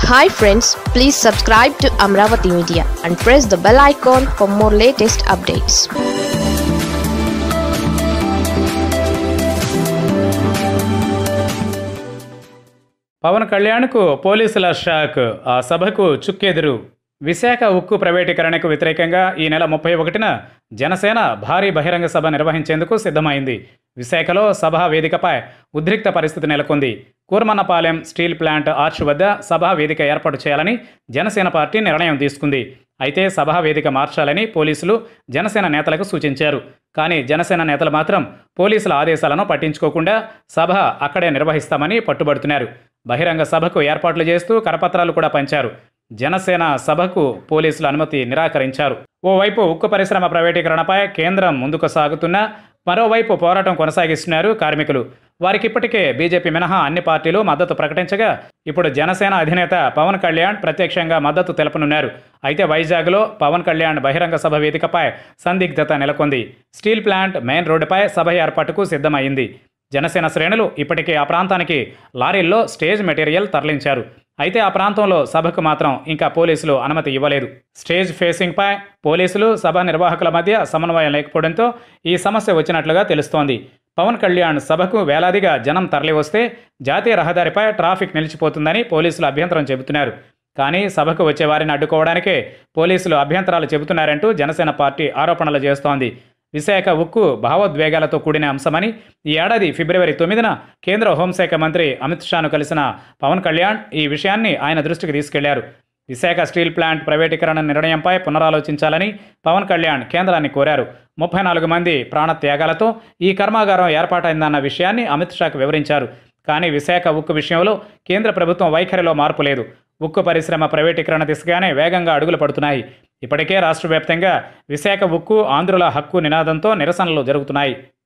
hi friends please subscribe to Amaravati media and press the bell icon for more latest updates Pawan కళ్యాణ్కు పోలీసుల shock ఆ సభకు చుక్కెదురు విశాఖ ఉక్కు ప్రైవేటీకరణకు వ్యతిరేకంగా ఈ నెల ముప్పై ఒకటిన జనసేన భారీ బహిరంగ సభ నిర్వహించేందుకు సిద్ధమైంది విశాఖలో సభా వేదికపై ఉద్రిక్త పరిస్థితి నెలకొంది కూర్మన్నపాలెం స్టీల్ ప్లాంట్ ఆర్చ్ వద్ద సభా వేదిక ఏర్పాటు చేయాలని జనసేన పార్టీ నిర్ణయం తీసుకుంది అయితే సభా వేదిక మార్చాలని పోలీసులు జనసేన నేతలకు సూచించారు కానీ జనసేన నేతలు మాత్రం పోలీసుల ఆదేశాలను పట్టించుకోకుండా సభ అక్కడే నిర్వహిస్తామని పట్టుబడుతున్నారు బహిరంగ సభకు ఏర్పాట్లు చేస్తూ కరపత్రాలు కూడా పంచారు జనసేన సభకు పోలీసులు అనుమతి నిరాకరించారు ఓవైపు ఉక్కు పరిశ్రమ ప్రైవేటీకరణపై కేంద్రం ముందుకు సాగుతున్నా మరోవైపు పోరాటం కొనసాగిస్తున్నారు కార్మికులు వారికి ఇప్పటికే బీజేపీ మినహా అన్ని పార్టీలు మద్దతు ప్రకటించగా ఇప్పుడు జనసేన అధినేత పవన్ కళ్యాణ్ ప్రత్యక్షంగా మద్దతు తెలపనున్నారు అయితే వైజాగ్లో పవన్ కళ్యాణ్ బహిరంగ సభ వేదికపై సందిగ్ధత నెలకొంది స్టీల్ ప్లాంట్ మెయిన్ రోడ్డుపై సభ ఏర్పాటుకు సిద్ధమైంది జనసేన శ్రేణులు ఇప్పటికే ఆ ప్రాంతానికి లారీల్లో స్టేజ్ మెటీరియల్ తరలించారు అయితే ఆ ప్రాంతంలో సభకు మాత్రం ఇంకా పోలీసులు అనుమతి ఇవ్వలేదు స్టేజ్ ఫేసింగ్పై పోలీసులు సభ నిర్వాహకుల మధ్య సమన్వయం లేకపోవడంతో ఈ సమస్య వచ్చినట్లుగా తెలుస్తోంది పవన్ కళ్యాణ్ సభకు వేలాదిగా జనం తరలివస్తే జాతీయ రహదారిపై ట్రాఫిక్ నిలిచిపోతుందని పోలీసులు అభ్యంతరం చెబుతున్నారు కానీ సభకు వచ్చే వారిని అడ్డుకోవడానికే పోలీసులు అభ్యంతరాలు చెబుతున్నారంటూ జనసేన పార్టీ ఆరోపణలు చేస్తోంది విశాఖ ఉక్కు భావోద్వేగాలతో కూడిన అంశమని ఈ ఏడాది ఫిబ్రవరి తొమ్మిదిన కేంద్ర హోంశాఖ మంత్రి అమిత్ షాను కలిసిన పవన్ కళ్యాణ్ ఈ విషయాన్ని ఆయన దృష్టికి తీసుకెళ్లారు విశాఖ స్టీల్ ప్లాంట్ ప్రైవేటీకరణ నిర్ణయంపై పునరాలోచించాలని పవన్ కళ్యాణ్ కేంద్రాన్ని కోరారు ముప్పై నాలుగు మంది ప్రాణత్యాగాలతో ఈ కర్మాగారం ఏర్పాటైందన్న విషయాన్ని అమిత్ షాకు వివరించారు కానీ విశాఖ ఉక్కు విషయంలో కేంద్ర ప్రభుత్వం వైఖరిలో మార్పు లేదు ఉక్కు పరిశ్రమ ప్రైవేటీకరణ దిశగానే వేగంగా అడుగులు పడుతున్నాయి ఇప్పటికే రాష్ట్ర వ్యాప్తంగా విశాఖ ఉక్కు ఆంధ్రుల హక్కు నినాదంతో నిరసనలు జరుగుతున్నాయి